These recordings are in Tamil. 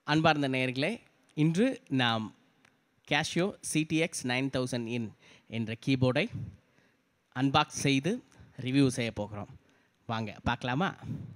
அன்பார்ந்த நேயர்களே இன்று நாம் Casio CTX nine thousand in என்ற கீபோர்டை அன்பாக்ஸ் செய்து ரிவ்யூ செய்ய போகிறோம் வாங்க பார்க்கலாமா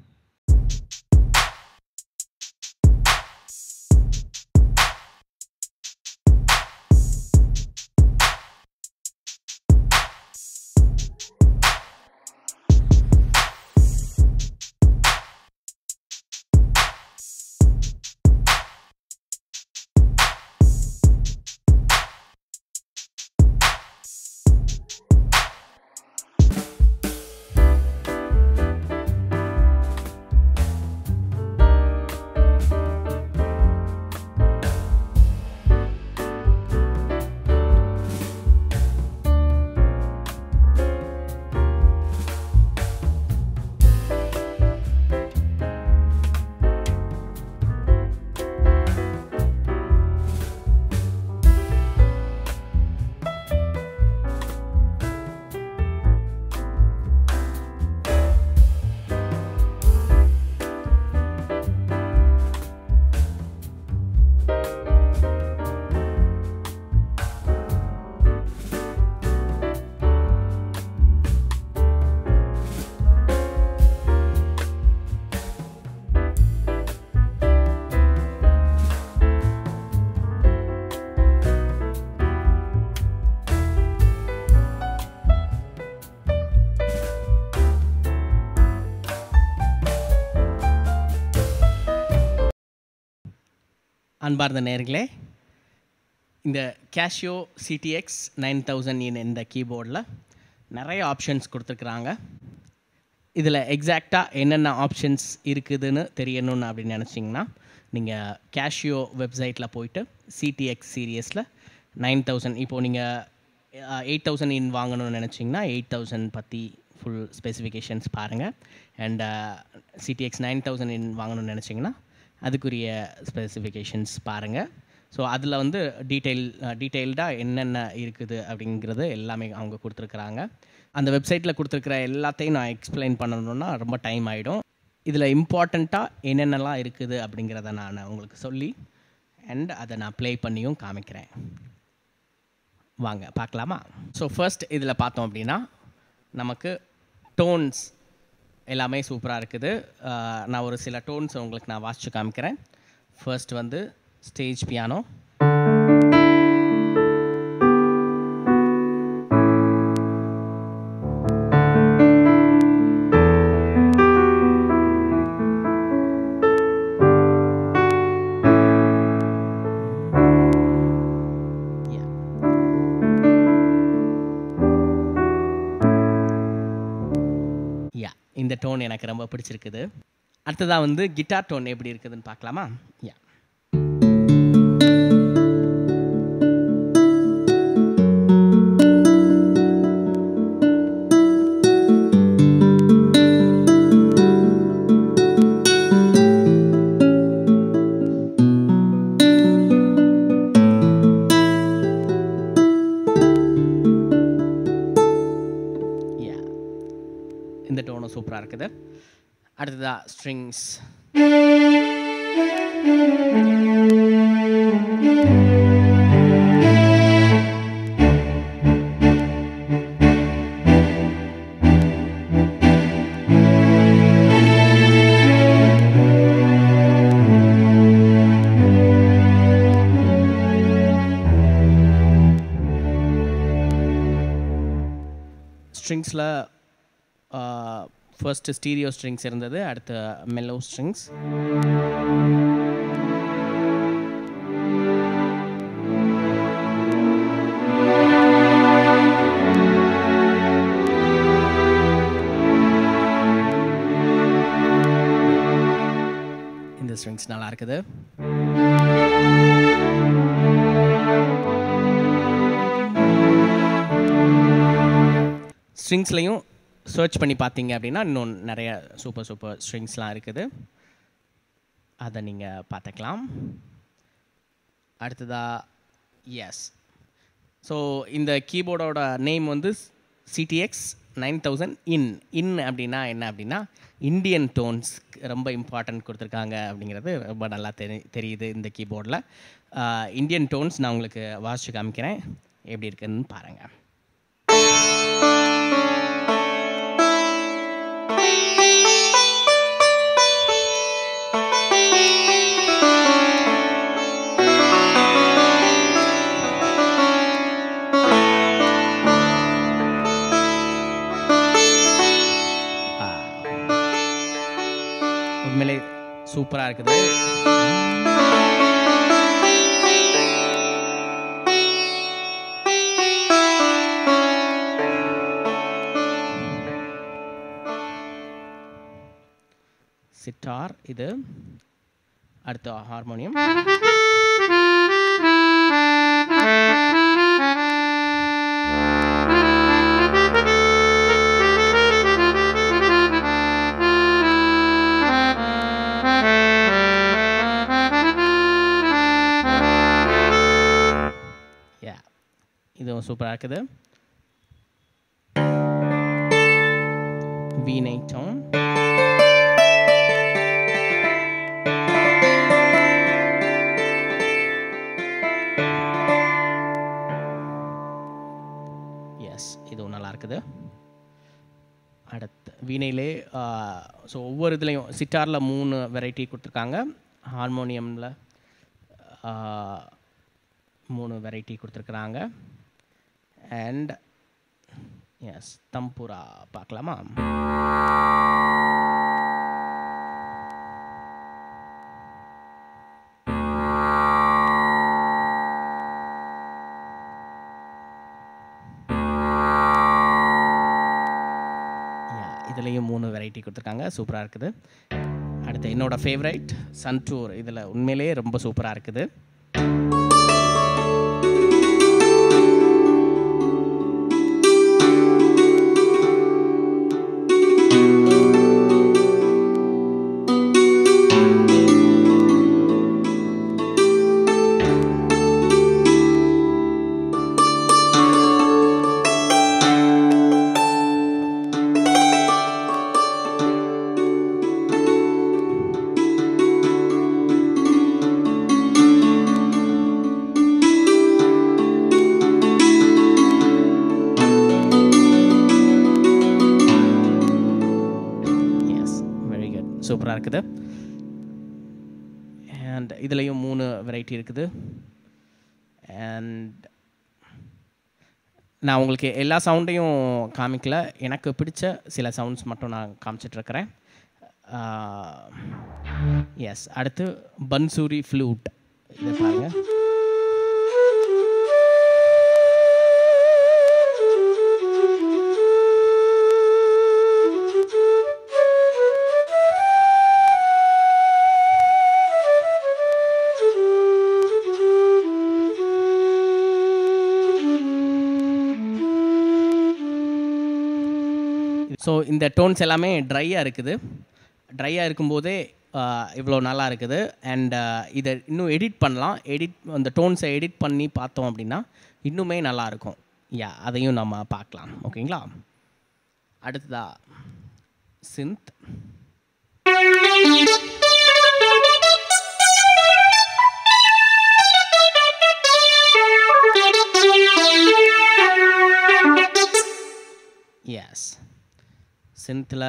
அன்பார்ந்த நேயர்களே இந்த Casio CTX nine thousand in இந்த கீபோர்டில் நிறைய ஆப்ஷன்ஸ் கொடுத்துருக்குறாங்க இதில் எக்ஸாக்டாக என்னென்ன ஆப்ஷன்ஸ் இருக்குதுன்னு தெரியணும்னு அப்படின்னு நினச்சிங்கன்னா நீங்கள் கேஷியோ வெப்சைட்டில் போயிட்டு சிடிஎக்ஸ் சீரியஸில் நைன் தௌசண்ட் இப்போது நீங்கள் எயிட் தௌசண்ட் இன் வாங்கணும்னு நினச்சிங்கன்னா எயிட் தௌசண்ட் பற்றி ஃபுல் ஸ்பெசிஃபிகேஷன்ஸ் பாருங்கள் and CTX nine thousand in வாங்கணும்னு நினச்சிங்கன்னா அதுக்குரிய ஸ்பெசிஃபிகேஷன்ஸ் பாருங்கள் ஸோ அதில் வந்து டீட்டெயில் டீட்டெயில்டாக என்னென்ன இருக்குது அப்படிங்கிறது எல்லாமே அவங்க கொடுத்துருக்குறாங்க அந்த வெப்சைட்டில் கொடுத்துருக்குற எல்லாத்தையும் நான் எக்ஸ்பிளைன் பண்ணணுன்னா ரொம்ப டைம் ஆகிடும் இதில் இம்பார்ட்டண்ட்டாக என்னென்னலாம் இருக்குது அப்படிங்கிறத நான் உங்களுக்கு சொல்லி அண்ட் அதை நான் ப்ளே பண்ணியும் காமிக்கிறேன் வாங்க பார்க்கலாமா ஸோ ஃபர்ஸ்ட் இதில் பார்த்தோம் அப்படின்னா நமக்கு டோன்ஸ் எல்லாமே சூப்பராக இருக்குது நான் ஒரு சில டோன்ஸ் உங்களுக்கு நான் வாசித்து காமிக்கிறேன் ஃபர்ஸ்ட் வந்து ஸ்டேஜ் பியானோ யா இந்த டோன் எனக்கு ரொம்ப பிடிச்சிருக்குது அடுத்ததாக வந்து கிட்டார் டோன் எப்படி இருக்குதுன்னு பார்க்கலாமா யா யா இந்த டோனும் சூப்பராக இருக்குது அடுத்ததா ஸ்ட்ரிங்ஸ் ஸ்ட்ரிங்ஸில் ஃபர்ஸ்ட் ஸ்டீரியோ ஸ்ட்ரிங்ஸ் இருந்தது அடுத்து மெல்லோ ஸ்ட்ரிங்ஸ் இந்த ஸ்ட்ரிங்ஸ் நல்லா இருக்குது ஸ்ட்ரிங்ஸ்லையும் சர்ச் பண்ணி பார்த்தீங்க அப்படின்னா இன்னும் நிறைய சூப்பர் சூப்பர் ஸ்ட்ரிங்ஸ்லாம் இருக்குது அதை நீங்கள் பார்த்துக்கலாம் அடுத்ததா எஸ் ஸோ இந்த கீபோர்டோட நேம் வந்து CTX nine thousand in in அப்படின்னா என்ன அப்படின்னா இந்தியன் டோன்ஸ் ரொம்ப இம்பார்ட்டன்ட் கொடுத்துருக்காங்க அப்படிங்கிறது ரொம்ப நல்லா தெரி தெரியுது இந்த கீபோர்டில் இந்தியன் டோன்ஸ் நான் உங்களுக்கு வாசிச்சு காமிக்கிறேன் எப்படி இருக்குன்னு பாருங்கள் உண்மையிலே சூப்பராக இருக்குது சிட்டார் இது அடுத்த ஹார்மோனியம் யா இதுவும் சூப்பராக இருக்குது வீணை டோன் எஸ் இதுவும் நல்லா இருக்குது அடுத்து வீணையிலே ஸோ ஒவ்வொரு இதுலேயும் சிட்டாரில் மூணு வெரைட்டி கொடுத்துருக்காங்க ஹார்மோனியமில் மூணு வெரைட்டி கொடுத்துருக்குறாங்க அண்ட் எஸ் தம்புரா பார்க்கலாமா Yeah, இதுலேயும் மூணு வெரைட்டி கொடுத்துருக்காங்க சூப்பராக இருக்குது அடுத்து என்னோட ஃபேவரைட் சன்டூர் இதில் உண்மையிலேயே ரொம்ப சூப்பராக இருக்குது எஸ் வெரி குட் சூப்பராக இருக்குது அண்ட் இதுலேயும் மூணு வெரைட்டி இருக்குது அண்ட் நான் உங்களுக்கு எல்லா சவுண்டையும் காமிக்கல எனக்கு பிடிச்ச சில சவுண்ட்ஸ் மட்டும் நான் காமிச்சிட்ருக்கிறேன் எஸ் அடுத்து பன்சூரி ஃப்ளூட் இதை பாருங்கள் ஸோ இந்த டோன்ஸ் எல்லாமே ட்ரையாக இருக்குது ட்ரையாக இருக்கும்போதே இவ்வளோ நல்லா இருக்குது அண்ட் இதை இன்னும் எடிட் பண்ணலாம் எடிட் அந்த டோன்ஸை எடிட் பண்ணி பார்த்தோம் அப்படின்னா இன்னுமே நல்லா இருக்கும் யா அதையும் நம்ம பார்க்கலாம் ஓகேங்களா அடுத்ததா சிந்த் எஸ் சிந்தில்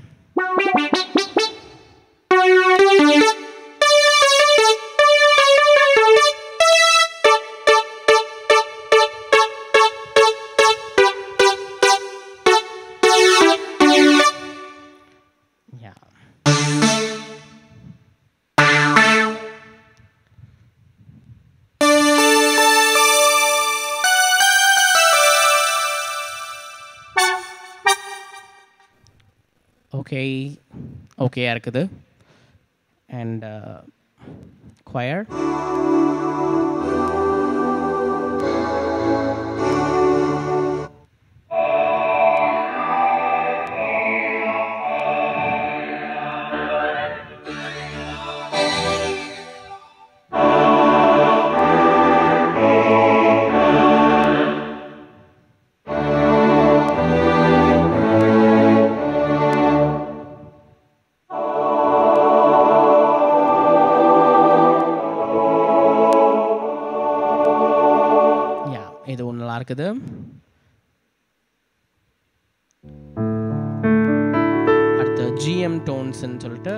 யா ஓகே ஓகேயா இருக்குது அண்ட் choir இருக்குது அடுத்து ஜிஎம் டோன்ஸ்ன்னு சொல்லிட்டு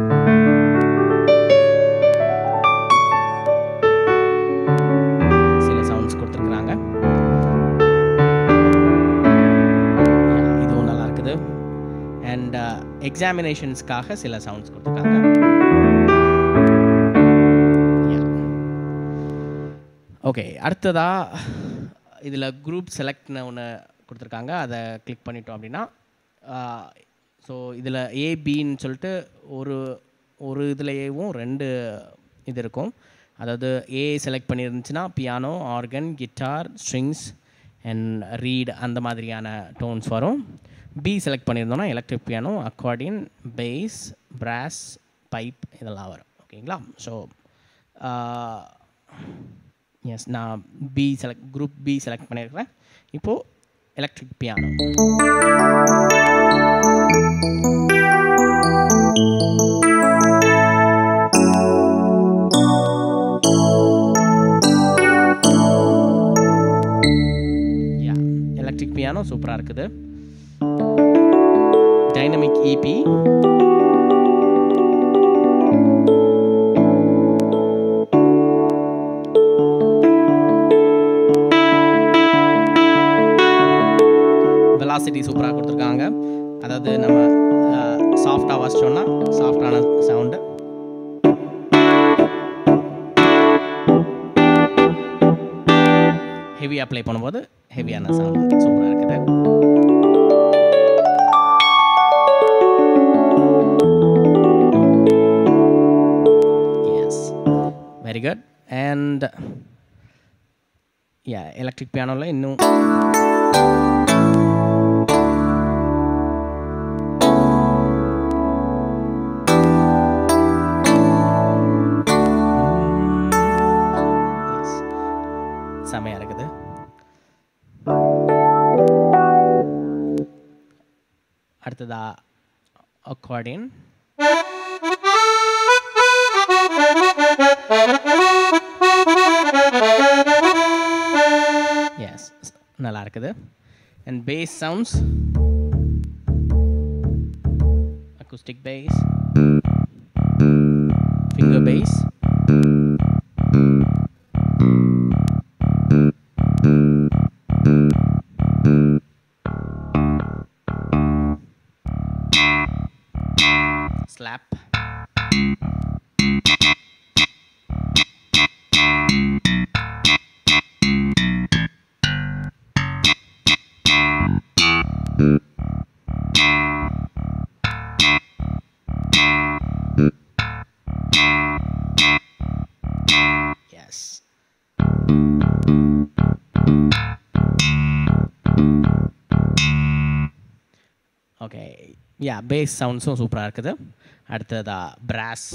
சில சவுண்ட்ஸ் கொடுத்துருக்குறாங்க இதுவும் நல்லா இருக்குது அண்ட் எக்ஸாமினேஷன்ஸ்க்காக சில சவுண்ட்ஸ் கொடுத்துருக்காங்க ஓகே அடுத்ததா இதில் குரூப் செலக்ட்னு ஒன்று கொடுத்துருக்காங்க அதை கிளிக் பண்ணிட்டோம் அப்படின்னா ஸோ இதில் ஏபின்னு சொல்லிட்டு ஒரு ஒரு இதுலேயும் ரெண்டு இது இருக்கும் அதாவது ஏ செலக்ட் பண்ணியிருந்துச்சுன்னா piano organ guitar strings and reed அந்த மாதிரியான டோன்ஸ் வரும் பி செலக்ட் பண்ணியிருந்தோம்னா electric piano accordion bass brass pipe இதெல்லாம் வரும் ஓகேங்களா ஸோ எஸ் நான் B select group B select பண்ணியிருக்கிறேன் இப்போது electric piano yeah electric piano சூப்பராக இருக்குது டைனமிக் இபி வெலாசிட்டி சூப்பராக கொடுத்துருக்காங்க அதாவது நம்ம சாஃப்டாக வாசிச்சோன்னா சாஃப்டான சவுண்டு ஹெவி அப்ளை பண்ணும்போது ஹெவியான சவுண்ட் சூப்பராக இருக்குது yes very good and yeah electric பியானோவில் இன்னும் Yes. செமையாக இருக்குது அடுத்ததா அக்கார்டியன் எஸ் நல்லா இருக்குது and bass sounds acoustic bass finger bass slap yes okay yeah bass சவுண்ட்ஸும் சூப்பராக இருக்குது அடுத்ததா பிராஸ்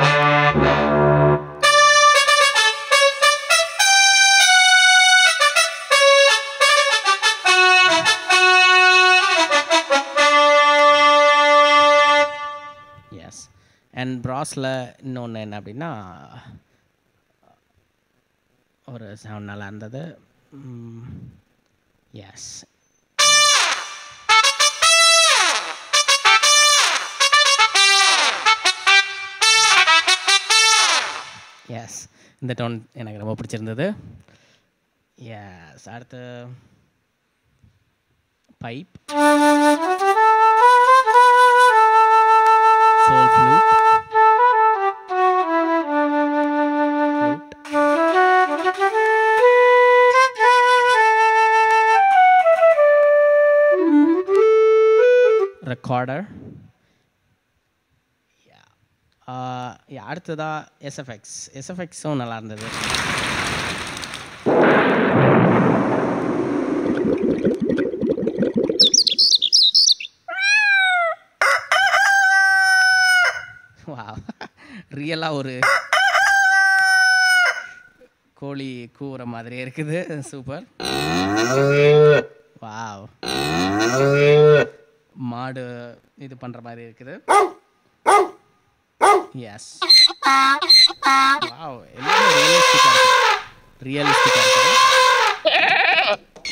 எஸ் அண்ட் ப்ராஸில் இன்னொன்று என்ன அப்படின்னா ஒரு சவுண்ட் நல்லா இருந்தது எஸ் எஸ் இந்த டோன் எனக்கு ரொம்ப பிடிச்சிருந்தது எஸ் அடுத்து pipe soul flute flute recorder yeah uh, yeah அடுத்ததா எஸ்எஃப்எக்ஸ் எஸ்எஃப்எக்ஸும் நல்லா இருந்தது வா ரியலாக ஒரு கோழி கூவுற மாதிரி இருக்குது சூப்பர் வாவ் மாடு இது பண்ணுற மாதிரி இருக்குது எஸ் வாவ் எல்லாமே ரியலிஸ்டிக்காக இருக்குது ரியலிஸ்டிக்காக இருக்குது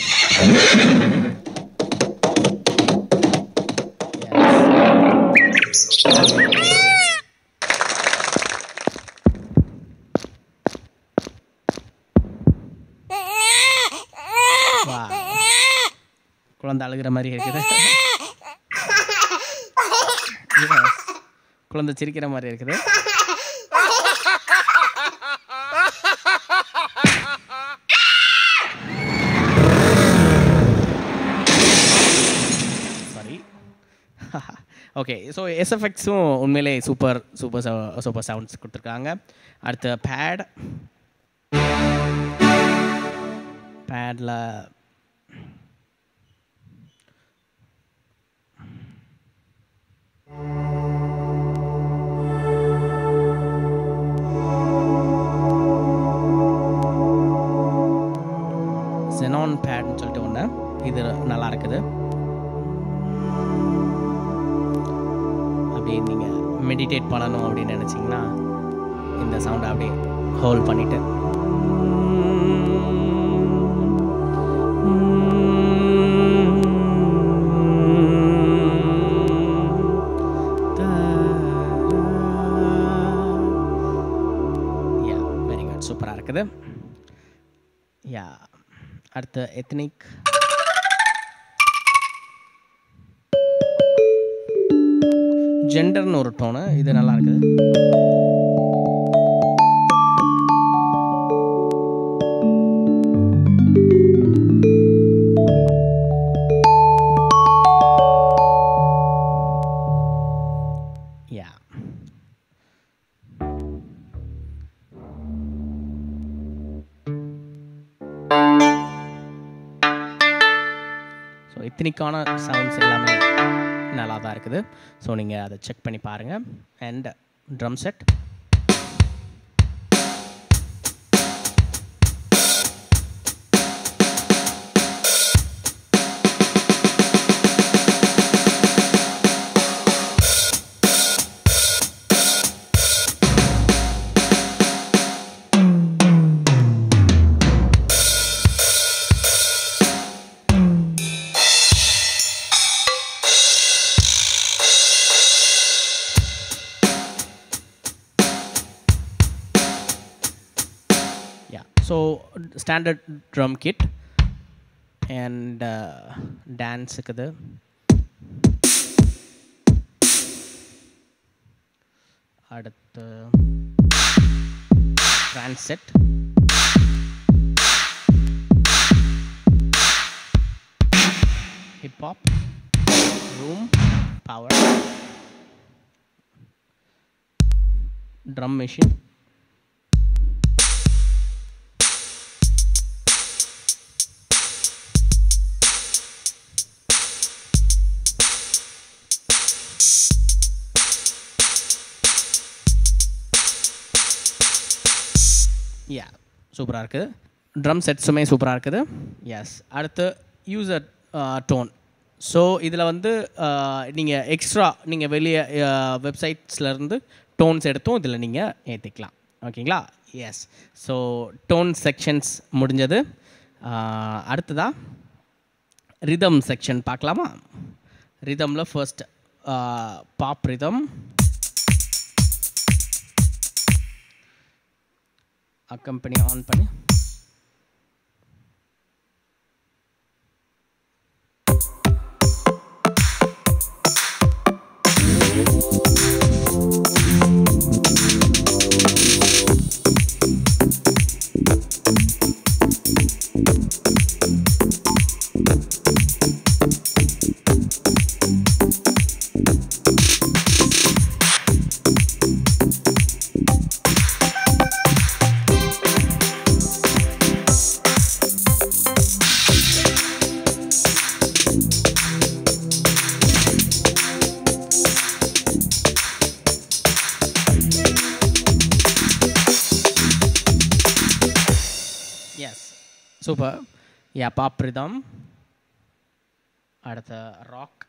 வா குழந்தை அழுகிற மாதிரி இருக்குது Yes. குழந்தை சிரிக்கிற மாதிரி இருக்குது சாரி ஓகே ஸோ எஸ்எஃப்எக்ஸும் உண்மையிலே சூப்பர் சூப்பர் சூப்பர் சவுண்ட்ஸ் கொடுத்துருக்காங்க அடுத்த பேட் பேடில் ஜெனான் பேட்னு சொல்லிட்டு ஒன்று இது நல்லா இருக்குது அப்படியே நீங்கள் மெடிடேட் பண்ணணும் அப்படின்னு நினச்சிங்கன்னா இந்த சவுண்டை அப்படியே ஹோல்ட் பண்ணிவிட்டு யா வெரி குட் சூப்பராக இருக்குது யா அடுத்த எத்னிக் ஜெண்டர்னு ஒரு டோனு இது நல்லா இருக்குது யா ஸோ இத்தனைக்கான சவுண்ட்ஸ் எல்லாமே நல்லா தான் இருக்குது ஸோ நீங்கள் அதை செக் பண்ணி பாருங்கள் and drum set yeah so standard drum kit and uh, dance இருக்குது அடுத்து transit hip hop room power drum machine யா சூப்பராக இருக்குது ட்ரம் செட்ஸுமே சூப்பராக இருக்குது எஸ் அடுத்து யூசர் டோன் ஸோ இதில் வந்து நீங்கள் எக்ஸ்ட்ரா நீங்கள் வெளியே வெப்சைட்ஸ்லேருந்து டோன்ஸ் எடுத்தும் இதில் நீங்கள் ஏற்றிக்கலாம் ஓகேங்களா எஸ் ஸோ டோன் செக்ஷன்ஸ் முடிஞ்சது அடுத்ததா ரிதம் செக்ஷன் பார்க்கலாமா ரிதமில் first pop rhythm accompany on பண்ணி yes super yeah pop rhythm அடுத்த rock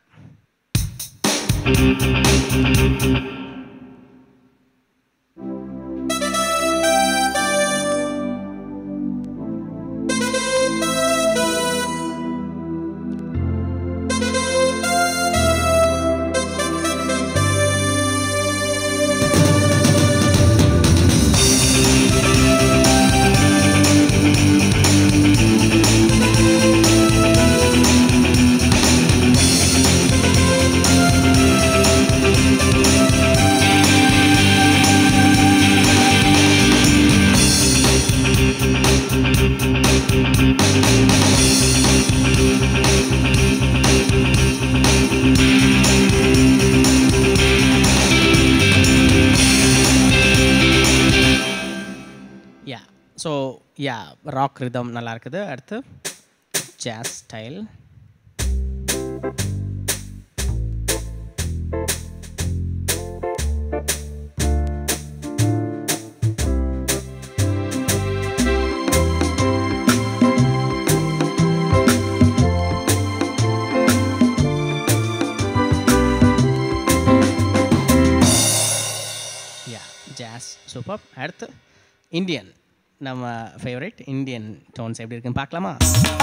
yeah so yeah rock rhythm நல்லா இருக்குது அடுத்து jazz style yeah jazz super அடுத்து இந்தியன் நம்ம ஃபேவரட் இந்தியன் டோன்ஸ் எப்படி இருக்குன்னு பார்க்கலாமா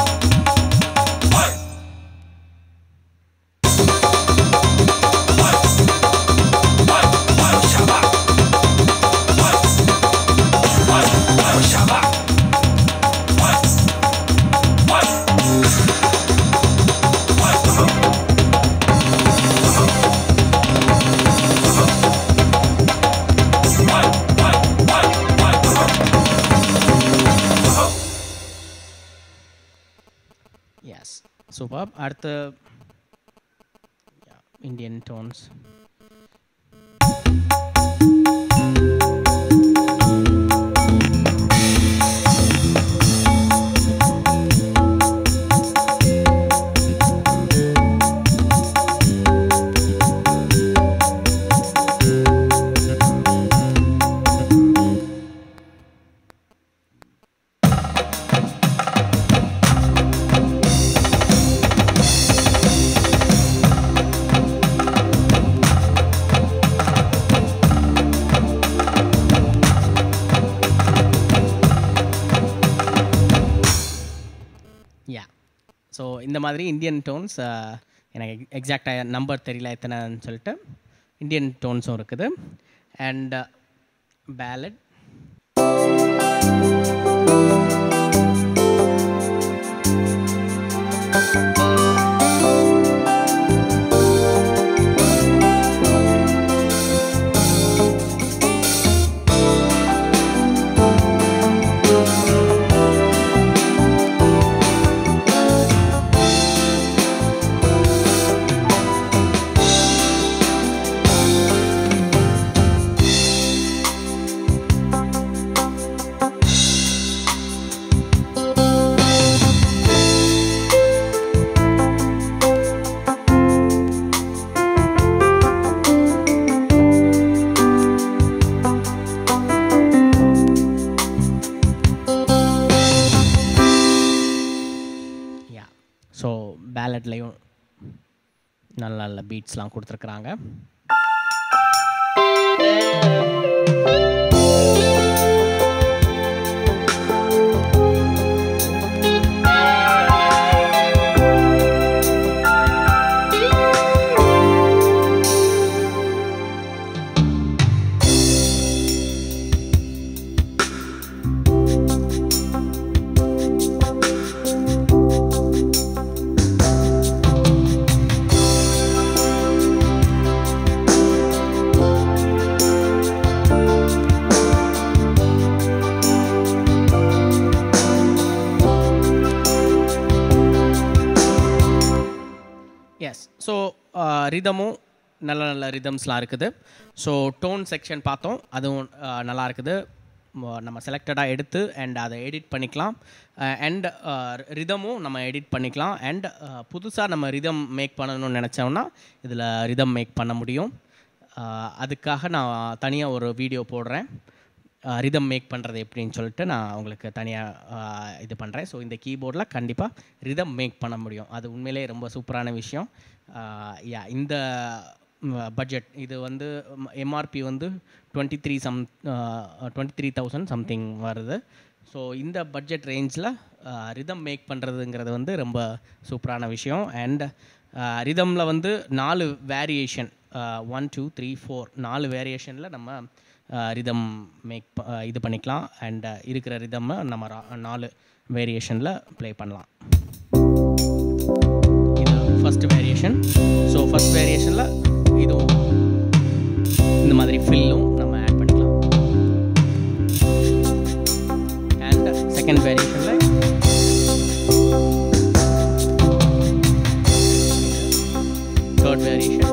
எஸ் சூப்பர் அடுத்து இந்தியன் டோன்ஸ் யா ஸோ இந்த மாதிரி இந்தியன் டோன்ஸ் எனக்கு எக்ஸாக்டாக நம்பர் தெரியல எத்தனைன்னு சொல்லிட்டு இந்தியன் டோன்ஸும் இருக்குது அண்ட் பேலட் யா ஸோ பேலட்லேயும் நல்ல நல்ல பீட்ஸ்லாம் கொடுத்துருக்குறாங்க எஸ் ஸோ ரிதமும் நல்ல நல்ல ரிதம்ஸ்லாம் இருக்குது ஸோ டோன் செக்ஷன் பார்த்தோம் அதுவும் uh, நல்லா இருக்குது ம- நம்ம செலக்டடாக எடுத்து அண்ட் அதை எடிட் பண்ணிக்கலாம் அண்ட் ரிதமும் நம்ம எடிட் பண்ணிக்கலாம் அண்ட் புதுசாக நம்ம ரிதம் மேக் பண்ணணும்னு நினச்சோம்னா இதில் ரிதம் மேக் பண்ண முடியும் Uh, அதுக்காக நான் தனியாக ஒரு வீடியோ போடுறேன் ரிதம் மேக் பண்ணுறது எப்படின்னு சொல்லிட்டு நான் உங்களுக்கு தனியாக இது பண்ணுறேன் ஸோ இந்த கீபோர்டில் கண்டிப்பாக ரிதம் மேக் பண்ண முடியும் அது உண்மையிலே ரொம்ப சூப்பரான விஷயம் யா இந்த பட்ஜெட் இது வந்து எம்ஆர்பி வந்து twenty three some twenty three thousand something வருது ஸோ இந்த பட்ஜெட் ரேஞ்சில் ரிதம் மேக் பண்ணுறதுங்கிறது வந்து ரொம்ப சூப்பரான விஷயம் அண்ட் ரிதமில் வந்து நாலு variation one two three four நாலு வேரியேஷனில் நம்ம ரிதம் மேக் இது பண்ணிக்கலாம் அண்ட் இருக்கிற ரிதம்மை நம்ம ரா- நாலு வேரியேஷனில் ப்ளே பண்ணலாம் இது ஃபர்ஸ்ட் வேரியேஷன் ஸோ ஃபர்ஸ்ட் வேரியேஷனில் இதுவும் இந்த மாதிரி ஃபில்லும் நம்ம ஆட் பண்ணிக்கலாம் அண்ட் செகண்ட் வேரியேஷனில் தேர்ட் வேரியேஷன்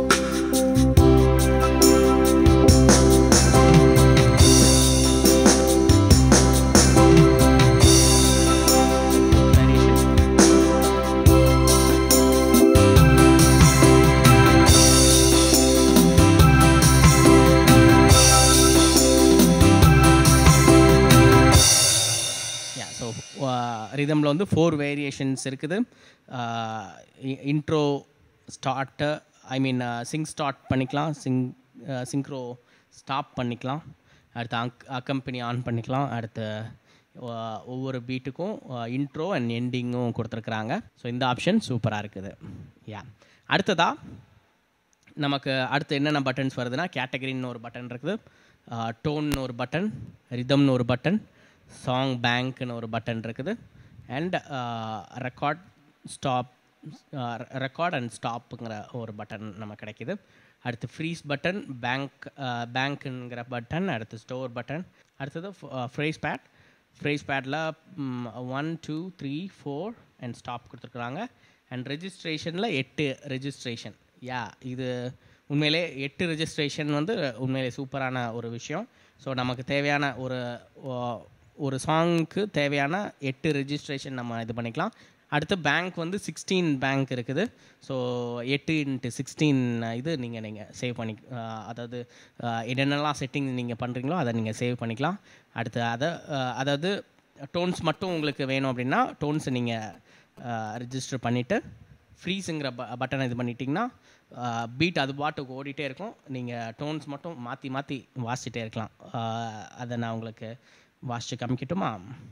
ஸோ ரிதமில் வந்து ஃபோர் வேரியேஷன்ஸ் இருக்குது intro start I mean sync start பண்ணிக்கலாம் சிங் சிங்க்ரோ ஸ்டாப் பண்ணிக்கலாம் அடுத்து அக் அக்கம்பெனி ஆன் பண்ணிக்கலாம் அடுத்து அஹ், ஒவ்வொரு பீட்டுக்கும் இன்ட்ரோ அண்ட் எண்டிங்கும் கொடுத்துருக்குறாங்க ஸோ இந்த ஆப்ஷன் சூப்பராக இருக்குது யா அடுத்ததாக நமக்கு அடுத்து என்னென்ன பட்டன்ஸ் வருதுன்னா கேட்டகரின்னு ஒரு பட்டன் இருக்குது டோன்னு ஒரு பட்டன் ரிதம்னு ஒரு பட்டன் சாங் பேங்க்னு ஒரு பட்டன் இருக்குது and record stop record and ஸ்டாப்புங்கிற ஒரு பட்டன் நமக்கு கிடைக்குது அடுத்து ஃப்ரீஸ் பட்டன் பேங்க் பேங்க்குங்கிற பட்டன் அடுத்து ஸ்டோர் பட்டன் அடுத்தது ஃப்ரேஸ் பேட் ஃப்ரேஸ் பேடில் one two three four and stop கொடுத்துருக்குறாங்க அண்ட் ரெஜிஸ்ட்ரேஷனில் எட்டு ரெஜிஸ்ட்ரேஷன் யா இது உண்மையிலே எட்டு ரெஜிஸ்ட்ரேஷன் வந்து உண்மையிலே சூப்பரான ஒரு விஷயம் ஸோ நமக்கு தேவையான ஒரு ஓ- ஒரு சாங்க்கு தேவையான எட்டு ரெஜிஸ்ட்ரேஷன் நம்ம இது பண்ணிக்கலாம் அடுத்து பேங்க் வந்து சிக்ஸ்டீன் பேங்க் இருக்குது ஸோ எட்டு இன்ட்டு சிக்ஸ்டீன் இது நீங்கள் நீங்கள் சேவ் பண்ணி அஹ், அதாவது அஹ், என்னென்னலாம் செட்டிங் நீங்கள் பண்ணுறீங்களோ அதை நீங்கள் சேவ் பண்ணிக்கலாம் அடுத்து அதை அஹ், அதாவது டோன்ஸ் மட்டும் உங்களுக்கு வேணும் அப்படின்னா டோன்ஸை நீங்கள் ரிஜிஸ்டர் பண்ணிவிட்டு ஃப்ரீஸுங்கிற ப பட்டனை இது பண்ணிட்டீங்கன்னா பீட் அது பாட்டுக்கு ஓடிட்டே இருக்கும் நீங்கள் டோன்ஸ் மட்டும் மாற்றி மாற்றி வாசிச்சிட்டே இருக்கலாம் அஹ், அதை நான் உங்களுக்கு வாசித்து காமிக்கட்டுமா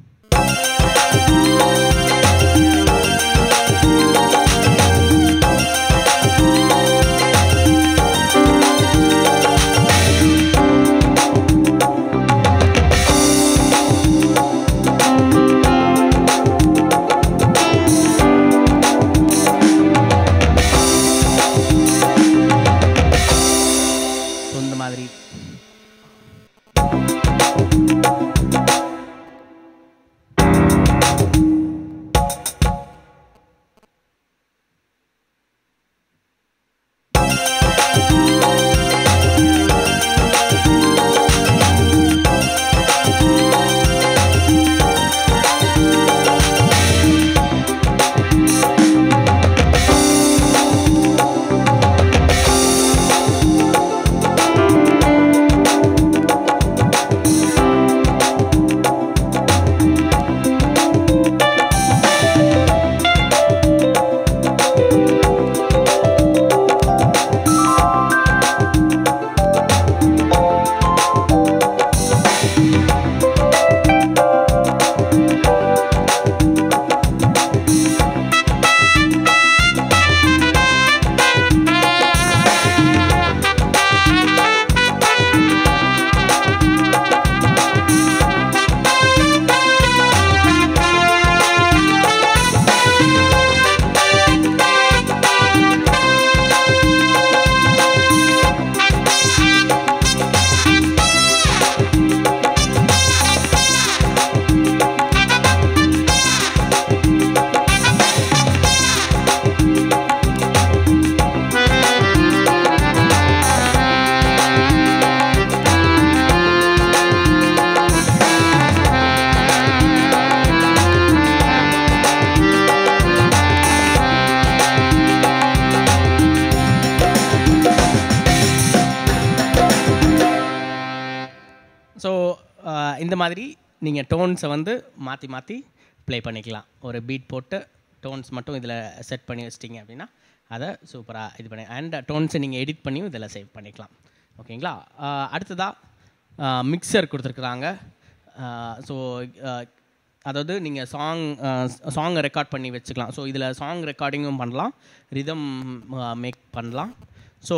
ஸோ இந்த மாதிரி ஸோ இந்த மாதிரி நீங்கள் டோன்ஸை வந்து மாற்றி மாற்றி ப்ளே பண்ணிக்கலாம் ஒரு பீட் போட்டு டோன்ஸ் மட்டும் இதில் செட் பண்ணி வச்சிட்டிங்க அப்படின்னா அதை சூப்பராக இது பண்ணி அண்ட் டோன்ஸை நீங்கள் எடிட் பண்ணியும் இதில் சேவ் பண்ணிக்கலாம் ஓகேங்களா அடுத்ததாக மிக்சர் கொடுத்துருக்குறாங்க ஸோ அதாவது நீங்கள் சாங் சாங்கை ரெக்கார்ட் பண்ணி வச்சுக்கலாம் ஸோ இதில் சாங் ரெக்கார்டிங்கும் பண்ணலாம் ரிதம் மேக் பண்ணலாம் ஸோ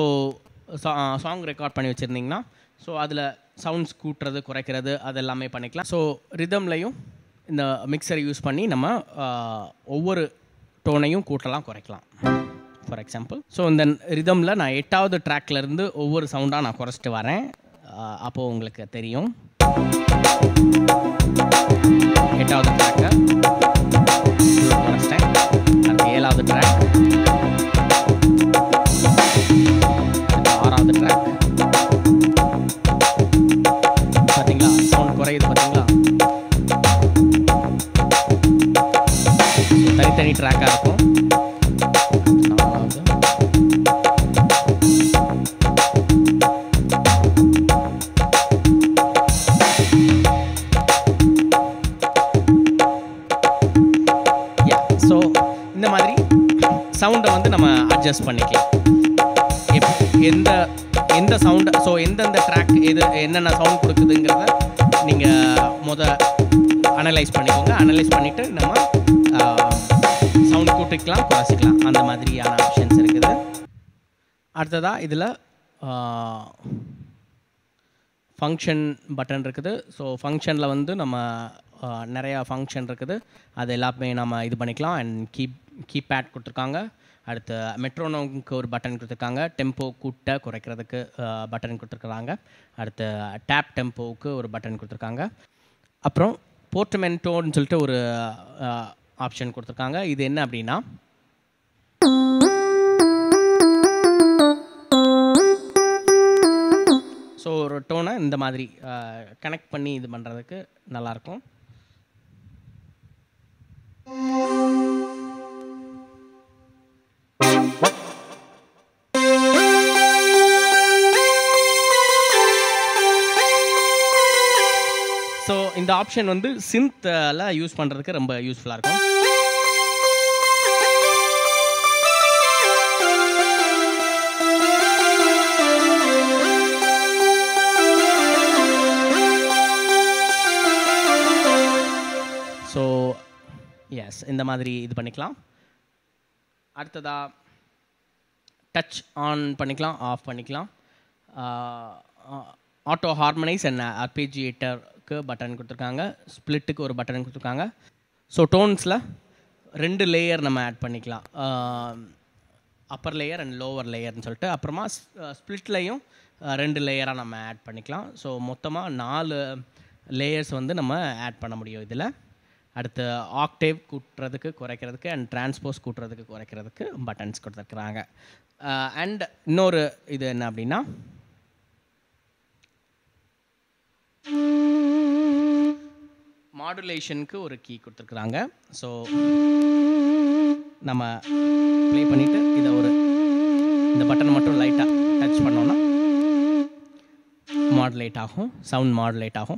சாங் ரெக்கார்ட் பண்ணி வச்சுருந்தீங்கன்னா ஸோ அதில் சவுண்ட்ஸ் கூட்டுறது குறைக்கிறது அது எல்லாமே பண்ணிக்கலாம் ஸோ ரிதம்லையும் இந்த மிக்சரை யூஸ் பண்ணி நம்ம ஆஹ், ஒவ்வொரு டோனையும் கூட்டலாம் குறைக்கலாம் ஃபார் எக்ஸாம்பிள் ஸோ இந்த ரிதமில் நான் எட்டாவது trackல இருந்து ஒவ்வொரு சவுண்டாக நான் குறைச்சிட்டு வரேன் ஆஹ், அப்போ உங்களுக்கு தெரியும் எட்டாவது ட்ராக்கை குறைச்சிட்டேன் அடுத்து ஏழாவது ட்ராக் ஆறாவது ட்ராக் பார்த்தீங்களா சவுண்ட் குறையுது பார்த்தீங்களா So, தனித்தனி ட்ராக்காக இருக்கும் நாலாவது சவுண்டை வந்து நம்ம அட்ஜஸ்ட் பண்ணிக்கலாம் எப்- எந்த எந்த சவுண்ட் ஸோ எந்தெந்த ட்ராக் எது என்னென்ன சவுண்ட் கொடுக்குதுங்கிறத நீங்கள் முத அனலைஸ் பண்ணிக்கோங்க அனலைஸ் பண்ணிவிட்டு நம்ம சவுண்ட் கூட்டிக்கலாம் குறைச்சிக்கலாம் அந்த மாதிரியான ஆப்ஷன்ஸ் இருக்குது அடுத்ததாக இதில் ஃபங்க்ஷன் பட்டன் இருக்குது ஸோ ஃபங்க்ஷனில் வந்து நம்ம ஆ, நிறையா ஃபங்க்ஷன் இருக்குது அது எல்லாமே நம்ம இது பண்ணிக்கலாம் அண்ட் கீப் கீபேட் கொடுத்துருக்காங்க அடுத்து மெட்ரோனோமுக்கு ஒரு பட்டன் கொடுத்துருக்காங்க டெம்போ கூட்ட குறைக்கிறதுக்கு பட்டன் கொடுத்துருக்குறாங்க அடுத்து டேப் டெம்போவுக்கு ஒரு பட்டன் கொடுத்துருக்காங்க அப்புறம் போர்ட்மென்ட்டோன்னு சொல்லிட்டு ஒரு ஆப்ஷன் கொடுத்துருக்காங்க இது என்ன அப்படின்னா ஸோ ஒரு டோனை இந்த மாதிரி கனெக்ட் பண்ணி இது பண்ணுறதுக்கு நல்லாயிருக்கும் ஸோ இந்த ஆப்ஷன் வந்து சின்த்தில் யூஸ் பண்ணுறதுக்கு ரொம்ப யூஸ்ஃபுல்லாக இருக்கும் ஸோ எஸ் இந்த மாதிரி இது பண்ணிக்கலாம் அடுத்ததா டச் ஆன் பண்ணிக்கலாம் ஆஃப் பண்ணிக்கலாம் ஆட்டோ ஹார்மனைஸ் அண்ட் அர்பிஜியேட்டருக்கு பட்டன் கொடுத்துருக்காங்க ஸ்ப்ளிட்டுக்கு ஒரு பட்டன் கொடுத்துருக்காங்க ஸோ டோன்ஸில் ரெண்டு லேயர் நம்ம ஆட் பண்ணிக்கலாம் அப்பர் லேயர் அண்ட் லோவர் லேயர்னு சொல்லிட்டு அப்புறமா ஸ்ப்ளிட்லேயும் ரெண்டு லேயராக நம்ம ஆட் பண்ணிக்கலாம் ஸோ மொத்தமாக நாலு லேயர்ஸ் வந்து நம்ம ஆட் பண்ண முடியும் இதில் அடுத்து ஆக்டேவ் கூட்டுறதுக்கு குறைக்கிறதுக்கு அண்ட் டிரான்ஸ்போஸ் கூட்டுறதுக்கு குறைக்கிறதுக்கு பட்டன்ஸ் கொடுத்துருக்குறாங்க அண்ட் இன்னொரு இது என்ன அப்படின்னா மாடுலேஷனுக்கு ஒரு கீ கொடுத்துருக்குறாங்க ஸோ நம்ம ப்ளே பண்ணிவிட்டு இதை ஒரு இந்த பட்டனை மட்டும் லைட்டாக டச் பண்ணோன்னா மாடுலேட் ஆகும் சவுண்ட் மாடுலேட் ஆகும்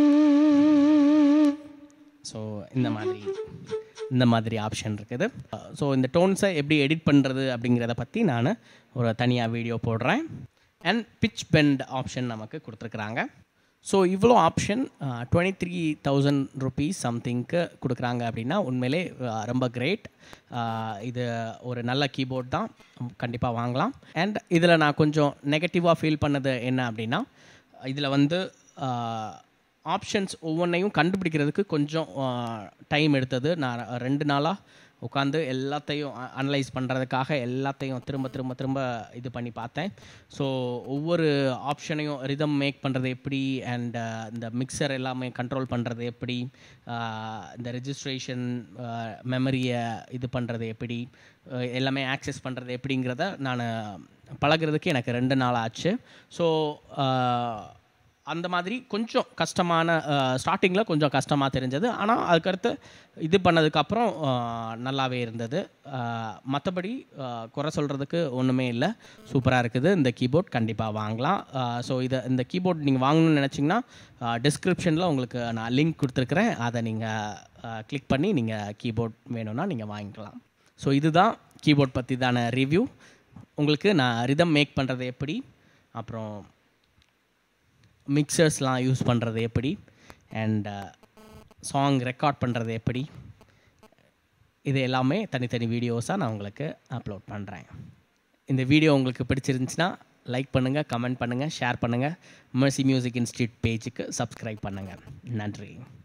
ஸோ இந்த மாதிரி இந்த மாதிரி ஆப்ஷன் இருக்குது ஸோ இந்த டோன்ஸை எப்படி எடிட் பண்ணுறது அப்படிங்கிறத பற்றி நான் ஒரு தனியாக வீடியோ போடுறேன் அண்ட் பிச் பெண்ட் ஆப்ஷன் நமக்கு கொடுத்துருக்குறாங்க ஸோ இவ்வளோ option twenty three thousand rupees சம்திங்க்கு கொடுக்குறாங்க அப்படின்னா உண்மையிலே அஹ், ரொம்ப கிரேட் இது ஒரு நல்ல கீபோர்ட் தான் கண்டிப்பாக வாங்கலாம் அண்ட் இதில் நான் கொஞ்சம் நெகட்டிவாக ஃபீல் பண்ணது என்ன அப்படின்னா இதில் வந்து ஆப்ஷன்ஸ் ஒவ்வொன்றையும் கண்டுபிடிக்கிறதுக்கு கொஞ்சம் டைம் எடுத்தது நான் ரெண்டு நாளாக உட்காந்து எல்லாத்தையும் அனலைஸ் பண்ணுறதுக்காக எல்லாத்தையும் திரும்ப திரும்ப திரும்ப இது பண்ணி பார்த்தேன் ஸோ ஒவ்வொரு ஆப்ஷனையும் ரிதம் மேக் பண்ணுறது எப்படி அண்ட் இந்த மிக்சர் எல்லாமே கண்ட்ரோல் பண்ணுறது எப்படி ஆஹ், இந்த ரெஜிஸ்ட்ரேஷன் மெமரியை இது பண்ணுறது எப்படி அஹ், எல்லாமே ஆக்சஸ் பண்ணுறது எப்படிங்கிறத நான் பழகுறதுக்கு எனக்கு ரெண்டு நாள் ஆச்சு ஸோ அந்த மாதிரி கொஞ்சம் கஷ்டமான ஸ்டார்டிங்கில் கொஞ்சம் கஷ்டமாக தெரிஞ்சது ஆனால் அதுக்கடுத்து இது பண்ணதுக்கப்புறம் நல்லாவே இருந்தது மற்றபடி குறை சொல்கிறதுக்கு ஒன்றுமே இல்லை சூப்பராக இருக்குது இந்த கீபோர்ட் கண்டிப்பாக வாங்கலாம் ஸோ இதை இந்த கீபோர்ட் நீங்கள் வாங்கணும்னு நினச்சிங்கன்னா டிஸ்கிரிப்ஷனில் உங்களுக்கு நான் லிங்க் கொடுத்துருக்குறேன் அதை நீங்கள் கிளிக் பண்ணி நீங்கள் கீபோர்ட் வேணும்னா நீங்கள் வாங்கிக்கலாம் ஸோ இதுதான் கீபோர்ட் பற்றி தான ரிவ்யூ உங்களுக்கு நான் ரிதம் மேக் பண்ணுறது எப்படி அப்புறம் மிக்சர்ஸ்லாம் யூஸ் பண்ணுறது எப்படி அண்ட் சாங் ரெக்கார்ட் பண்ணுறது எப்படி இது எல்லாமே தனித்தனி வீடியோஸாக நான் உங்களுக்கு அப்லோட் பண்ணுறேன் இந்த வீடியோ உங்களுக்கு பிடிச்சிருந்துச்சுன்னா லைக் பண்ணுங்கள் கமெண்ட் பண்ணுங்கள் ஷேர் பண்ணுங்கள் மெர்சி மியூசிக் இன்ஸ்டியூட் பேஜுக்கு சப்ஸ்கிரைப் பண்ணுங்கள் நன்றி